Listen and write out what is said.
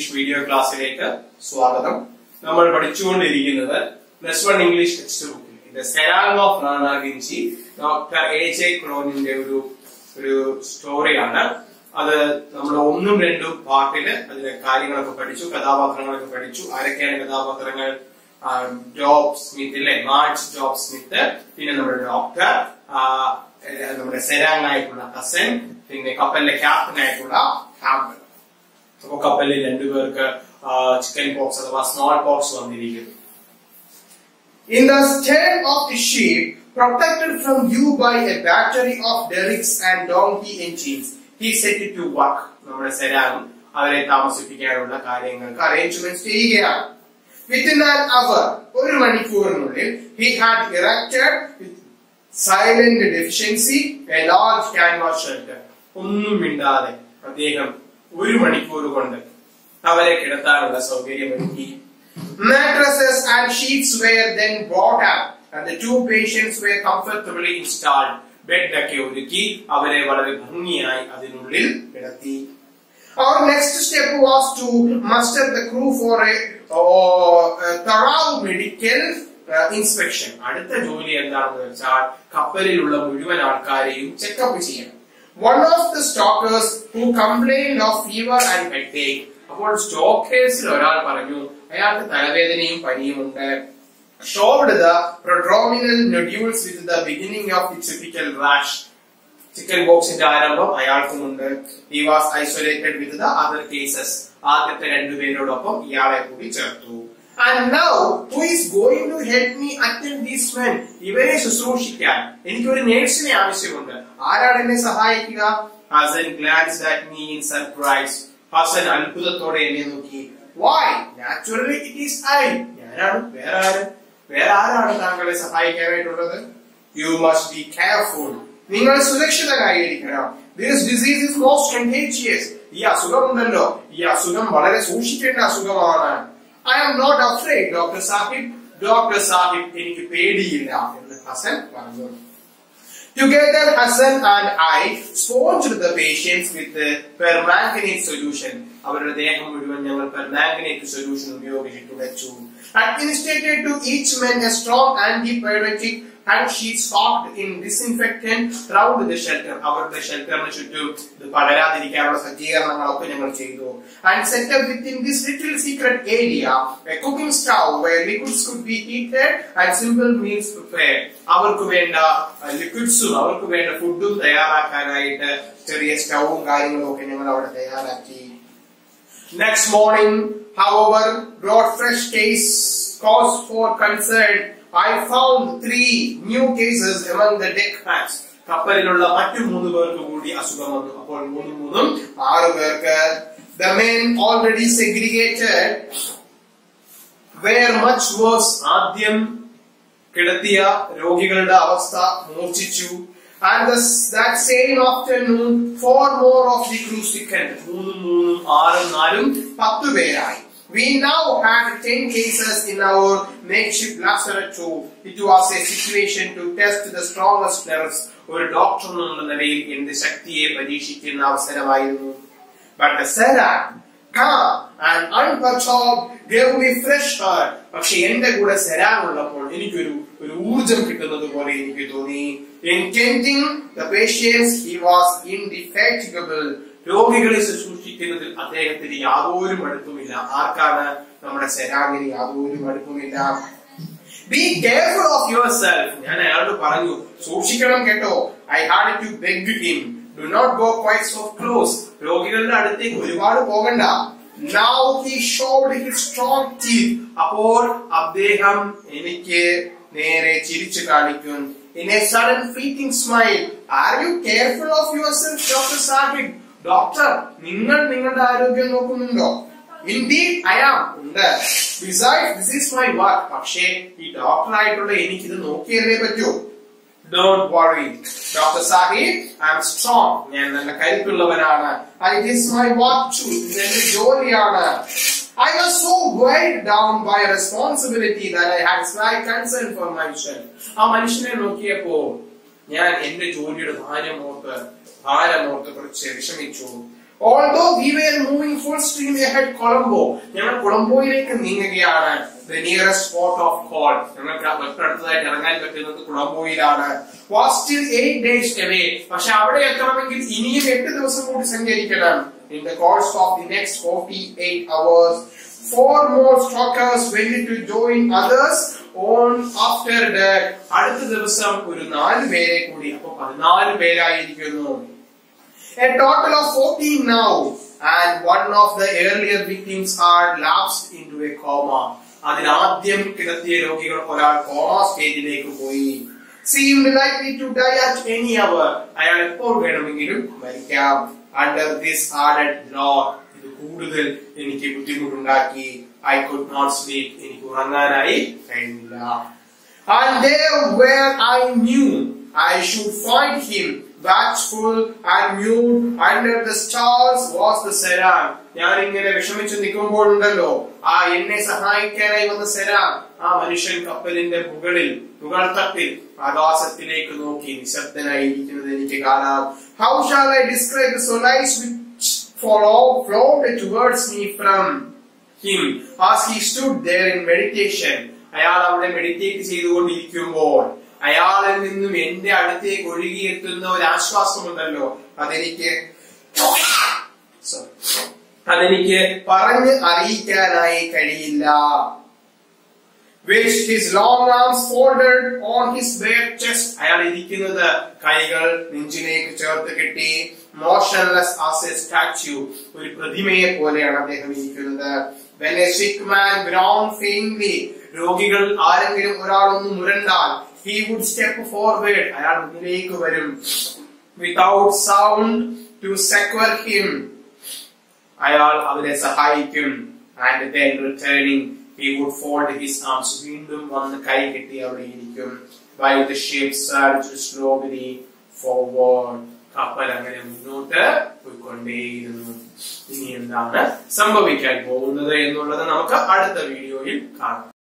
English video ക്ലാസ്സിലേക്ക് സ്വാഗതം നമ്മൾ പഠിച്ചുകൊണ്ടിരിക്കുന്നത് പ്ലസ് വൺ ഇംഗ്ലീഷ് ടെക്സ്റ്റ് ബുക്കിൽ the serang of Ranaganji doctor A J ക്രോനിന്റെ ഒരു ഒരു സ്റ്റോറിയാണ് അത് നമ്മൾ ഒന്നും രണ്ടും പാർട്ടില് അതിലെ കാര്യങ്ങളൊക്കെ പഠിച്ചു കഥാപാത്രങ്ങളൊക്കെ പഠിച്ചു ആരൊക്കെയാണ് കഥാപാത്രങ്ങൾ ആ, ജോബ് സ്മിത്ത് അല്ലെ മാർച്ച് ജോബ് സ്മിത്ത് പിന്നെ നമ്മുടെ ഡോക്ടർ ആ, ഏ, നമ്മുടെ സെരാങ് ആയിട്ടുള്ള കസൻ പിന്നെ കപ്പലിലെ ക്യാപ്റ്റൻ ആയിട്ടുള്ള ഹാമ്പൽ അപ്പൊ കപ്പലിൽ രണ്ടുപേർക്ക് ചിക്കൻ പോക്സ് അഥവാ സ്മോൾ പോക്സ് വന്നിരിക്കുന്നു In the stern of the ship, protected from view by a battery of derricks and donkey engines, he set it to work. നമ്മുടെ സെരാങ് അവരെ താമസിപ്പിക്കാനുള്ള കാര്യങ്ങൾക്ക് Arrangements ചെയ്യുകയാണ്. Within an hour, ഒരു മണിക്കൂറിനുള്ളിൽ, he had erected with silent deficiency a large canvas shelter. ഒന്നും മിണ്ടാതെ അദ്ദേഹം ഒരു മണിക്കൂർ കൊണ്ട് അവരെ കിടത്താനുള്ള സൗകര്യം ഒരുക്കി Mattresses and sheets were then brought up, and the two patients were comfortably installed. Bed ഒക്കെ ഒരുക്കി അവരെ വളരെ ഭംഗിയായി അതിനുള്ളിൽ കിടത്തി Our next step was to muster the crew for a, uh, a thorough medical uh, inspection. അടുത്ത ജോലി എന്താണെന്ന് വെച്ചാൽ കപ്പലിലുള്ള മുഴുവൻ ആൾക്കാരെയും ചെക്കപ്പ് ചെയ്യണം One of the stockers who complained of fever and headache അപ്പോൾ സ്റ്റോക്കേഴ്സിൽ ഒരാൾ പറഞ്ഞു അയാൾക്ക് തലവേദനയും പനിയുമുണ്ട് showed showed the prodrominal nodules with the beginning of the typical rash. Chicken ബോക്സിന്റെ ആരംഭം അയാൾക്കുമുണ്ട് he was isolated with the other cases ആദ്യത്തെ രണ്ടുപേരോടൊപ്പം ഇയാളെ കൂടി ചേർത്തു And now, who is going to help me attend these men? ഇവരെ ശുശ്രൂഷിക്കാൻ എനിക്കൊരു നേഴ്സിനെ ആവശ്യമുണ്ട് ആരാണ് എന്നെ സഹായിക്കുക Hassan glance at me in surprise Hassan അത്ഭുതത്തോടെ എന്നെ നോക്കി Why? Naturally it is I ഞാനാണ് വേറെ ആര് വേറെ ആരാണ് താങ്കളെ സഹായിക്കാനായിട്ടുള്ളത് You must be careful. നിങ്ങൾ സുരക്ഷിതരായിരിക്കണം. This disease is most contagious. ഈ അസുഖമുണ്ടല്ലോ ഈ അസുഖം വളരെ സൂക്ഷിക്കേണ്ട അസുഖമാണ് I am not afraid, Dr. Sahib. Doctor sahib എനിക്ക് പേടിയില്ല എന്ന് ഹസൻ പറഞ്ഞു Together, Hassan and I sponged the patients with the permanganate solution. അവരുടെ ദേഹം മുഴുവൻ ഞങ്ങൾ പെർമാംഗനേറ്റ് സൊല്യൂഷൻ ഉപയോഗിച്ച് തുടച്ചു Administered to each man a strong antibiotic and she soaked in disinfectant round the shelter. അവരുടെ ഷെൽട്ടറിന് ചുറ്റും ഇത് പകരാതിരിക്കാനുള്ള സജ്ജീകരണങ്ങളൊക്കെ ഞങ്ങൾ ചെയ്തു And set up within this little secret area a cooking stove where liquids could be heated and simple meals prepared. അവർക്ക് വേണ്ട ലിക്വിഡ്സും അവർക്ക് വേണ്ട ഫുഡും തയ്യാറാക്കാനായിട്ട് ചെറിയ സ്റ്റൗവും കാര്യങ്ങളും ഒക്കെ ഞങ്ങൾ അവിടെ തയ്യാറാക്കി Next morning, however, brought fresh case cause for concern. I found three new cases among the deck hands. കപ്പലിലുള്ള മറ്റു മൂന്ന് പേർക്ക് കൂടി അസുഖം വന്നു അപ്പോൾ മൂന്നും മൂന്നും ആറ് പേർക്ക് the men already segregated were much worse. ആദ്യം കിടത്തിയ രോഗികളുടെ അവസ്ഥ മൂർച്ഛിച്ചു And this, that same afternoon, four more of the crew sickened. മൂന്നും മൂന്നും ആറും നാലും പത്ത് പേരായി. We now had 10 cases in our makeshift lazaret too. It was a situation to test the strongest nerves. ഒരു ഡോക്ടർ എന്നുള്ള നിലയിൽ എന്റെ ശക്തിയെ പരീക്ഷിക്കുന്ന അവസരമായിരുന്നു But the Sarah, calm and unperturbed, gave me fresh heart. പക്ഷെ എന്റെ കൂടെ സെരാനുള്ളപ്പോൾ എനിക്കൊരു ഒരു ഊർജം കിട്ടുന്നത് പോലെ എനിക്ക് തോന്നി In tending the patients, he was indefatigable. രോഗികളെ ശുശ്രൂഷിക്കുന്നതിൽ അദ്ദേഹത്തിന് യാതൊരു മടുപ്പുമില്ല ആർക്കാണ് നമ്മുടെ സെരാങ്ങിന് യാതൊരു മടുപ്പുമില്ല Be careful of yourself. ഞാൻ അയാളോട് പറഞ്ഞു സൂക്ഷിക്കണം കേട്ടോ I had to beg him do not go quite so close രോഗികളുടെ അടുത്തേക്ക് ഒരു ഒരുപാട് പോകണ്ട now he showed his strong teeth അപ്പോൾ അദ്ദേഹം എനിക്ക് നേരെ ചിരിച്ചു കാണിക്കും in a sudden fleeting smile are you careful of yourself doctor sahib doctor നിങ്ങൾ നിങ്ങളുടെ ആരോഗ്യം നോക്കുന്നുണ്ടോ ഇൻഡീഡ് ഐ ആം ഉണ്ട് beside this is my work പക്ഷേ ഈ ഡോക്ടർ ആയിട്ടുള്ള എനിക്കിത് നോക്കിയല്ലേ പറ്റൂ don't worry doctor Sahib I am strong ഞാൻ നല്ല കരുത്തുള്ളവനാണ് it is my work to ഇത് എന്റെ ജോലിയാണ് I was so weighed down by responsibility that I had slight concern for myself. ആ മനുഷ്യനെ നോക്കിയപ്പോ ഞാൻ എന്റെ ജോലിയുടെ ഭാരം ഓർത്ത് ഭാരം ഓർത്ത് കുറച്ച് വിഷമിച്ചു Although we were moving full stream ahead Colombo, ഞങ്ങൾ കൊളംബോയിലേക്ക് നീങ്ങുകയാണ് the nearest port of call ഞങ്ങൾക്ക് തൊട്ടടുത്തതായിട്ട് ഇറങ്ങാൻ പറ്റുന്നത് കൊളംബോയിലാണ് was still eight days away പക്ഷെ അവിടെ എത്തണമെങ്കിൽ ഇനിയും എട്ട് ദിവസം കൂടി സഞ്ചരിക്കണം in the course of the next 48 hours four more strokers went to join others on after that അടുത്ത ദിവസം ഒരു നാല് പേരെ കൂടി അപ്പൊ പതിനാല് പേരായിരിക്കുന്നു a total of 14 now and one of the earlier victims are lapsed into a coma അതിൽ ആദ്യം കിടത്തിയ രോഗികൾ ഒരാൾ കോമ സ്റ്റേജിലേക്ക് പോയി seemed likely to die at any hour അയാൾ എപ്പോൾ വേണമെങ്കിലും മരിക്കാം under this added load ഇത് കൂടുതൽ എനിക്ക് ബുദ്ധിമുട്ടുണ്ടാക്കി ഐ കുഡ് നോട്ട് സ്ലീപ് എനിക്ക് ഉറങ്ങാനായി കഴിഞ്ഞില്ല and there where I knew I should find him watchful and mute under the stars was the Seran. ഞാൻ ഇങ്ങനെ വിഷമിച്ചു നിൽക്കുമ്പോഴുണ്ടല്ലോ ആ എന്നെ സഹായിക്കാനായി വന്ന സെരാൻ ആ മനുഷ്യൻ കപ്പലിന്റെ മുകളിൽ മുകൾ തട്ടിൽ ആകാശത്തിലേക്ക് നോക്കി നിശബ്ദനായിരിക്കുന്നത് എനിക്ക് കാണാം how shall I describe the solace which follow flowed towards me from him as he stood there in meditation അയാൾ അവിടെ മെഡിറ്റേറ്റ് ചെയ്തുകൊണ്ടിരിക്കുമ്പോൾ അയാളിൽ നിന്നും എന്റെ അടുത്തേക്ക് ഒഴുകിയെത്തുന്ന ഒരു ആശ്വാസമുണ്ടല്ലോ അതെനിക്ക് Sorry. അതെനിക്ക് പറഞ്ഞ് അറിയിക്കാനായി കഴിയില്ല which his long arms folded on his bare chest അയാൾ ഇരിക്കുന്നത് കൈകൾ നെഞ്ചിലേക്ക് ചേർത്ത് കെട്ടി മോഷൻലെസ് ആസ് എ സ്റ്റാച്യു ഒരു പ്രതിമയെ പോലെയാണ് അദ്ദേഹം ഇരിക്കുന്നത് when a sick man groaned faintly രോഗികൾ ആരെങ്കിലും ഒരാളൊന്ന് മുരണ്ടാൽ he would step forward അയാൾ മുന്നിലേക്ക് വരും without sound to succor him അയാൾ അവരെ സഹായിക്കും and then returning he would fold his arms വീണ്ടും വന്ന് കൈ കെട്ടി അവിടെ ഇരിക്കും while the ship surged slowly forward കപ്പൽ അങ്ങനെ മുന്നോട്ട് പോയിക്കൊണ്ടേയിരുന്നു ഇനി എന്താണ് സംഭവിക്കാൻ പോകുന്നത് എന്നുള്ളത് നമുക്ക് അടുത്ത വീഡിയോയിൽ കാണാം